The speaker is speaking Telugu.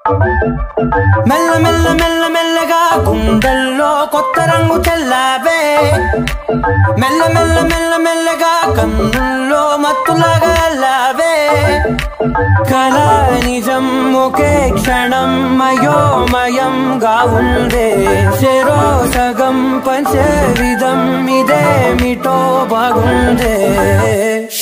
మెల్ల మెల్ల మెల్ల మెల్లగా గుండెల్లో కొత్త రంగు చల్లావే మెల్ల మెల్ల మెల్ల మెల్లగా కన్నుల్లో మత్తులాగా అల్లావే కళ నిజం ఒకే క్షణం మయోమయంగా ఉందే చెరో సగం పంచే విధం ఇదేమిటో బాగుందే